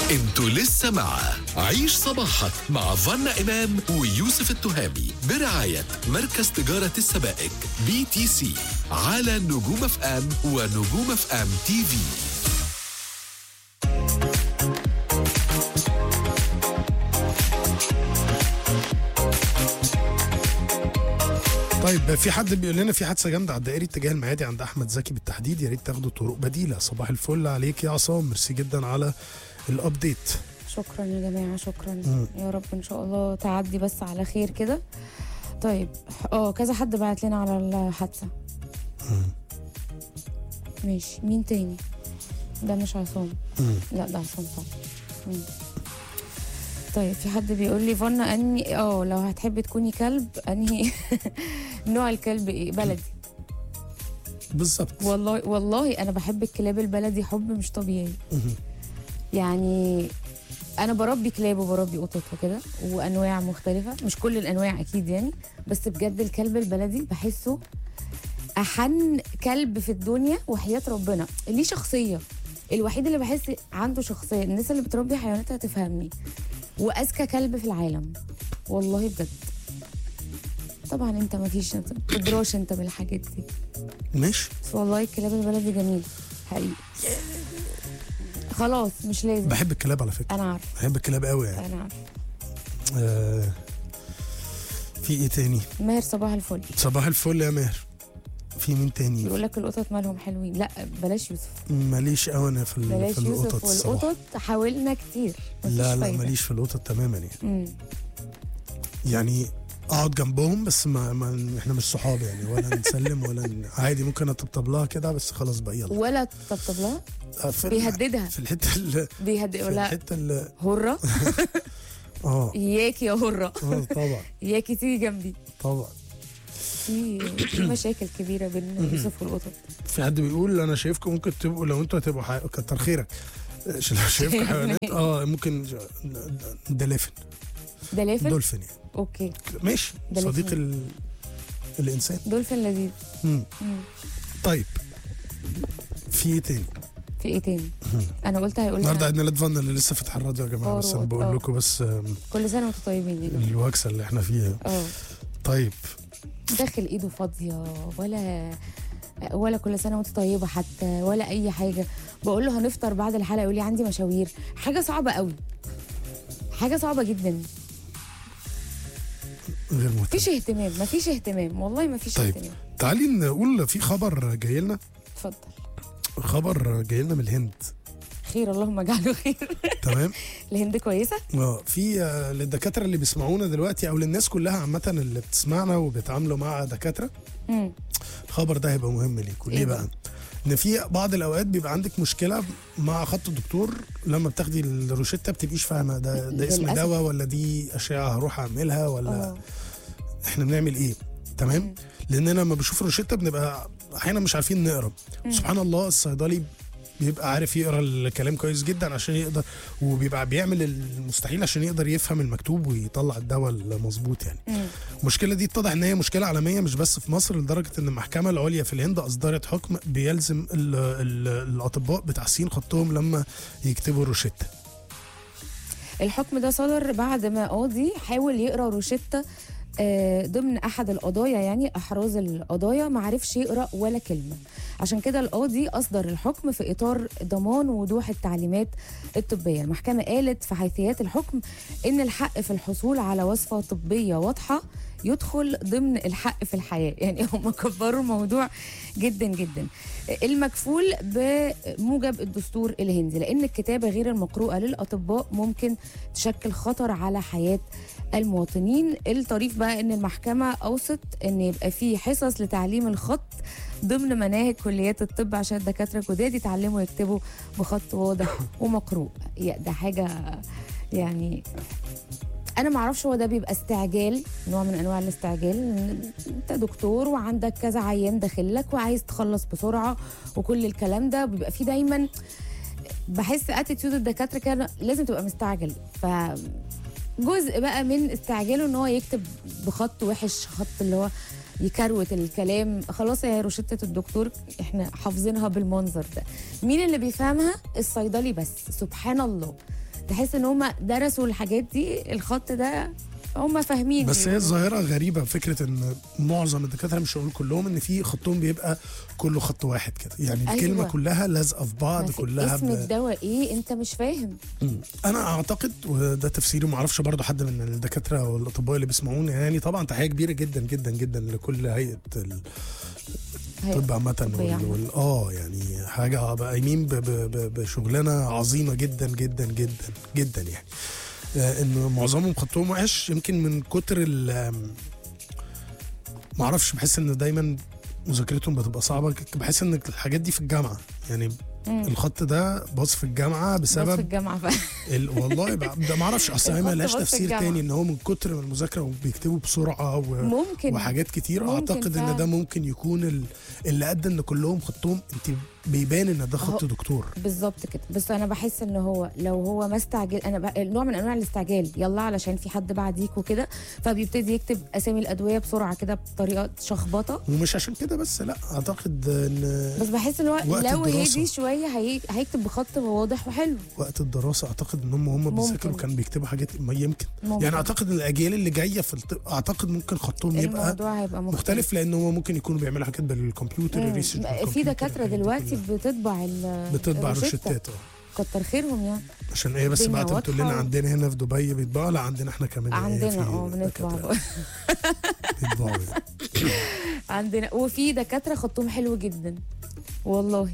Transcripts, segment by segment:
انتوا لسه مع عيش صباحك مع فنا إمام ويوسف التهامي برعاية مركز تجارة السبائك بي تي سي على نجوم اف ام ونجوم اف ام تي في طيب في حد بيقول لنا في حادثه جامده على الدائري اتجاه المعادي عند احمد زكي بالتحديد يا ريت تاخدوا طرق بديله صباح الفل عليك يا عصام ميرسي جدا على الابديت شكرا يا جماعه شكرا يا رب ان شاء الله تعدي بس على خير كده طيب اه كذا حد بعت لنا على الحادثه ماشي مين تاني ده مش عصام لا ده عصام صح مم. طيب في حد بيقول لي فنا اني اه لو هتحبي تكوني كلب انهي نوع الكلب ايه بلدي بالظبط والله والله انا بحب الكلاب البلدي حب مش طبيعي يعني انا بربي كلاب وبربي قطط وكده وانواع مختلفه مش كل الانواع اكيد يعني بس بجد الكلب البلدي بحسه احن كلب في الدنيا وحياه ربنا ليه شخصيه الوحيد اللي بحس عنده شخصيه الناس اللي بتربي حيوانات هتفهمني واذكى كلب في العالم والله بجد طبعا انت ما فيش انت تدراش انت بالحاجات دي ماشي بس والله الكلاب البلدي جميل حقيقي خلاص مش لازم بحب الكلاب على فكره انا عارف بحب الكلاب قوي يعني انا عارف آه في ايه تاني ماهر صباح الفل صباح الفل يا ماهر في مين تاني بيقول لك القطط مالهم حلوين لا بلاش يوسف ماليش قوي انا في, ال- بلاش في القطط يوسف الصراحه والقطط حاولنا كتير مفيش لا لا فايدة. ماليش في القطط تماما يعني مم. يعني اقعد جنبهم بس ما, ما احنا مش صحاب يعني ولا نسلم ولا ن... عادي ممكن اطبطب لها كده بس خلاص بقى يلا ولا تطبطب لها آه، في بيهددها في الحته اللي بيهدد في ولا الحته اللي هره اه اياك يا هره اه طبعا اياكي تيجي جنبي طبعا في في مشاكل كبيره بين يوسف والقطط في حد بيقول انا شايفكم ممكن تبقوا لو انتوا هتبقوا حي... كتر خيرك ش- لو شايفكم حيوانات اه ممكن دلافن دلافن دولفين يعني اوكي ماشي دلافين. صديق ال... الانسان دولفين لذيذ مم. مم. طيب في ايه تاني في ايه تاني انا قلت هيقول النهارده لنا عيد ميلاد فانا اللي لسه فاتح الراديو يا جماعه بس انا فاروق، بقول آه. لكم بس آم، كل سنه وانتم طيبين يا جماعه الوكسه اللي احنا فيها اه طيب داخل ايده فاضيه ولا ولا كل سنه وانت طيبه حتى ولا اي حاجه بقول له هنفطر بعد الحلقه يقول لي عندي مشاوير حاجه صعبه قوي حاجه صعبه جدا غير مهتم مفيش اهتمام مفيش اهتمام والله مفيش طيب. اهتمام تعالي نقول في خبر جاي لنا اتفضل خبر جاي لنا من الهند خير اللهم اجعله خير تمام الهند كويسه اه في آه، للدكاتره اللي بيسمعونا دلوقتي او للناس كلها عامه اللي بتسمعنا وبيتعاملوا مع دكاتره امم الخبر ده هيبقى مهم ليكوا ليه إيه بقى؟ ان في بعض الاوقات بيبقى عندك مشكله مع خط الدكتور لما بتاخدي الروشته بتبقيش فاهمه ده ده اسم للأسف. دواء ولا دي اشعه هروح اعملها ولا اه احنا بنعمل ايه تمام لاننا لما بشوف روشته بنبقى احيانا مش عارفين نقرا سبحان الله الصيدلي بيبقى عارف يقرا الكلام كويس جدا عشان يقدر وبيبقى بيعمل المستحيل عشان يقدر يفهم المكتوب ويطلع الدواء المظبوط يعني مم. المشكله دي اتضح ان هي مشكله عالميه مش بس في مصر لدرجه ان المحكمه العليا في الهند اصدرت حكم بيلزم ال ال الاطباء بتحسين خطهم لما يكتبوا روشته الحكم ده صدر بعد ما قاضي حاول يقرا روشته آه، ضمن احد القضايا يعني احراز القضايا ما عرفش يقرا ولا كلمه عشان كده القاضي اصدر الحكم في اطار ضمان وضوح التعليمات الطبيه المحكمه قالت في حيثيات الحكم ان الحق في الحصول على وصفه طبيه واضحه يدخل ضمن الحق في الحياه يعني هم كبروا الموضوع جدا جدا المكفول بموجب الدستور الهندي لان الكتابه غير المقروءه للاطباء ممكن تشكل خطر على حياه المواطنين الطريف بقى ان المحكمه اوصت ان يبقى في حصص لتعليم الخط ضمن مناهج كليات الطب عشان الدكاتره الجداد يتعلموا يكتبوا بخط واضح ومقروء يا ده حاجه يعني انا ما اعرفش هو ده بيبقى استعجال نوع من انواع الاستعجال إن انت دكتور وعندك كذا عيان داخل لك وعايز تخلص بسرعه وكل الكلام ده بيبقى فيه دايما بحس اتيتيود الدكاتره كده لازم تبقى مستعجل ف جزء بقى من استعجاله ان هو يكتب بخط وحش خط اللي هو يكروت الكلام خلاص يا روشتة الدكتور احنا حافظينها بالمنظر ده مين اللي بيفهمها الصيدلي بس سبحان الله تحس ان هم درسوا الحاجات دي الخط ده هم فاهمين بس هي الظاهره غريبه فكره ان معظم الدكاتره مش هقول كلهم ان في خطهم بيبقى كله خط واحد كده يعني أيوة. الكلمه كلها لازقه في بعض بس كلها اسم ب... الدواء ايه انت مش فاهم مم. انا اعتقد وده تفسيري ما اعرفش برضو حد من الدكاتره والاطباء اللي بيسمعوني يعني طبعا تحيه كبيره جدا جدا جدا لكل هيئه الطب عامه طب يعني. وال... وال... اه يعني حاجه بقى قايمين ب... ب... ب... بشغلانه عظيمه جدا جدا جدا جدا يعني آه، ان معظمهم خطهم وحش يمكن من كتر ال آم، ما اعرفش بحس ان دايما مذاكرتهم بتبقى صعبه بحس ان الحاجات دي في الجامعه يعني مم. الخط ده باظ في الجامعه بس في بسبب الجامعه بقى ال... والله بقى ده ما اعرفش اصل هي الخط ملهاش باظ في تفسير الجامعة. تاني ان هو من كتر من المذاكره وبيكتبوا بسرعه و... ممكن وحاجات كتير ممكن اعتقد ان فعلا. ده ممكن يكون ال... اللي ادى ان كلهم خطهم انت بيبان ان ده خط أهو. دكتور بالظبط كده بس انا بحس ان هو لو هو ما استعجل انا بقى نوع من انواع الاستعجال يلا علشان في حد بعديك وكده فبيبتدي يكتب اسامي الادويه بسرعه كده بطريقه شخبطه ومش عشان كده بس لا اعتقد ان بس بحس ان هو وقت لو الدراسة. هدي شويه هي... هيكتب بخط واضح وحلو وقت الدراسه اعتقد ان هم هم بيذاكروا ممكن. كانوا بيكتبوا حاجات ما يمكن ممكن. يعني اعتقد ان الاجيال اللي جايه في الطب اعتقد ممكن خطهم يبقى الموضوع هيبقى مختلف, مختلف لان هم ممكن يكونوا بيعملوا حاجات بالكمبيوتر مم. الريسيرش في بالكمبيوتر، دكاتره الحاجات دي دلوقتي كلها. بتطبع ال بتطبع الروشتة. روشتات اه كتر خيرهم يعني عشان ايه بس الدنيا بعد تقول لنا واضحة. عندنا هنا في دبي بيطبعوا لا عندنا احنا كمان يعني عندنا في اه بنطبع دكاترة بيطبعوا يعني. عندنا وفي دكاتره خطهم حلو جدا والله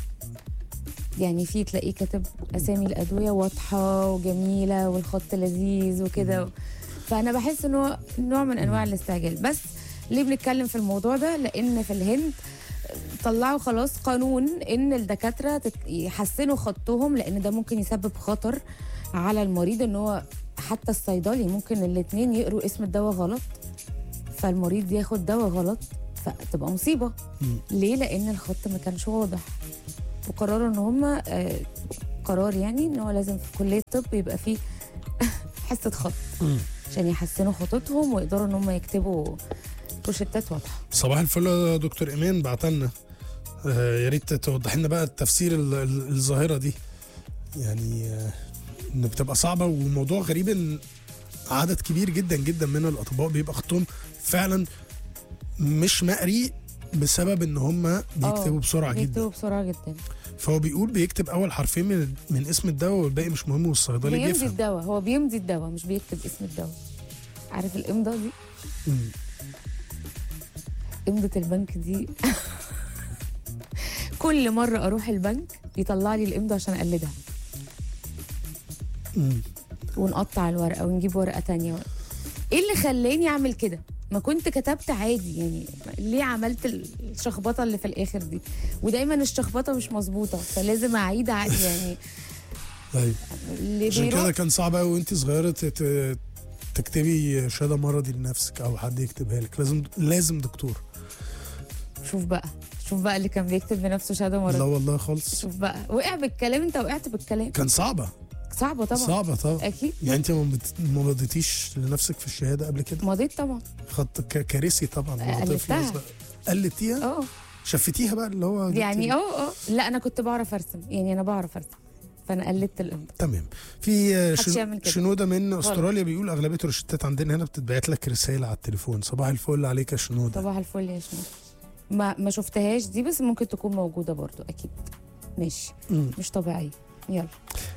يعني في تلاقيه كاتب اسامي الادويه واضحه وجميله والخط لذيذ وكده فانا بحس ان هو نوع من انواع الاستعجال بس ليه بنتكلم في الموضوع ده لان في الهند طلعوا خلاص قانون ان الدكاتره تت- يحسنوا خطهم لان ده ممكن يسبب خطر على المريض ان هو حتى الصيدلي ممكن الاثنين يقروا اسم الدواء غلط فالمريض ياخد دواء غلط فتبقى مصيبه مم. ليه لان الخط ما كانش واضح وقرروا ان هم آه قرار يعني ان هو لازم في كليه الطب يبقى فيه حصه خط مم. عشان يحسنوا خطوطهم ويقدروا ان هم يكتبوا روشتات واضحه صباح الفل يا دكتور ايمان بعتلنا آه يا ريت توضح لنا بقى التفسير ال- ال- الظاهره دي يعني آه ان بتبقى صعبه وموضوع غريب ان عدد كبير جدا جدا من الاطباء بيبقى خطهم فعلا مش مقري بسبب ان هم بيكتبوا آه، بسرعه جدا بيكتبوا بسرعه جدا فهو بيقول بيكتب اول حرفين من من اسم الدواء والباقي مش مهم والصيدلي بيمضي بيفهم الدواء هو بيمضي الدواء مش بيكتب اسم الدواء عارف الامضه دي مم. امضه البنك دي كل مره اروح البنك يطلع لي الامضه عشان اقلدها مم. ونقطع الورقه ونجيب ورقه تانية ايه اللي خلاني اعمل كده ما كنت كتبت عادي يعني ليه عملت الشخبطه اللي في الاخر دي ودايما الشخبطه مش مظبوطه فلازم اعيد عادي يعني طيب اللي عشان كده بيروح كان صعب قوي وانت صغيره ت- ت- تكتبي شهاده مرضي لنفسك او حد يكتبها لك لازم لازم دكتور شوف بقى شوف بقى اللي كان بيكتب بنفسه شهاده لا مرض والله خالص شوف بقى وقع بالكلام انت وقعت بالكلام كان صعبه صعبه طبعا صعبه طبعا اكيد يعني انت ما بت- ما مضيتيش لنفسك في الشهاده قبل كده مضيت طبعا خط ك- كارثي طبعا آه، وأنا طفل ألفتها. صغير. قلتيها اه شفتيها بقى اللي هو جبتي- يعني اه اه لا انا كنت بعرف ارسم يعني انا بعرف ارسم فانا قلدت الامضه تمام في آه، محدش شن- يعمل كده. شنوده من استراليا بيقول اغلبيه الروشتات عندنا هنا بتتبعت لك رساله على التليفون صباح الفل عليك يا شنوده صباح الفل يا شنو ما ما شفتهاش دي بس ممكن تكون موجوده برضو اكيد ماشي مم. مش طبيعيه يلا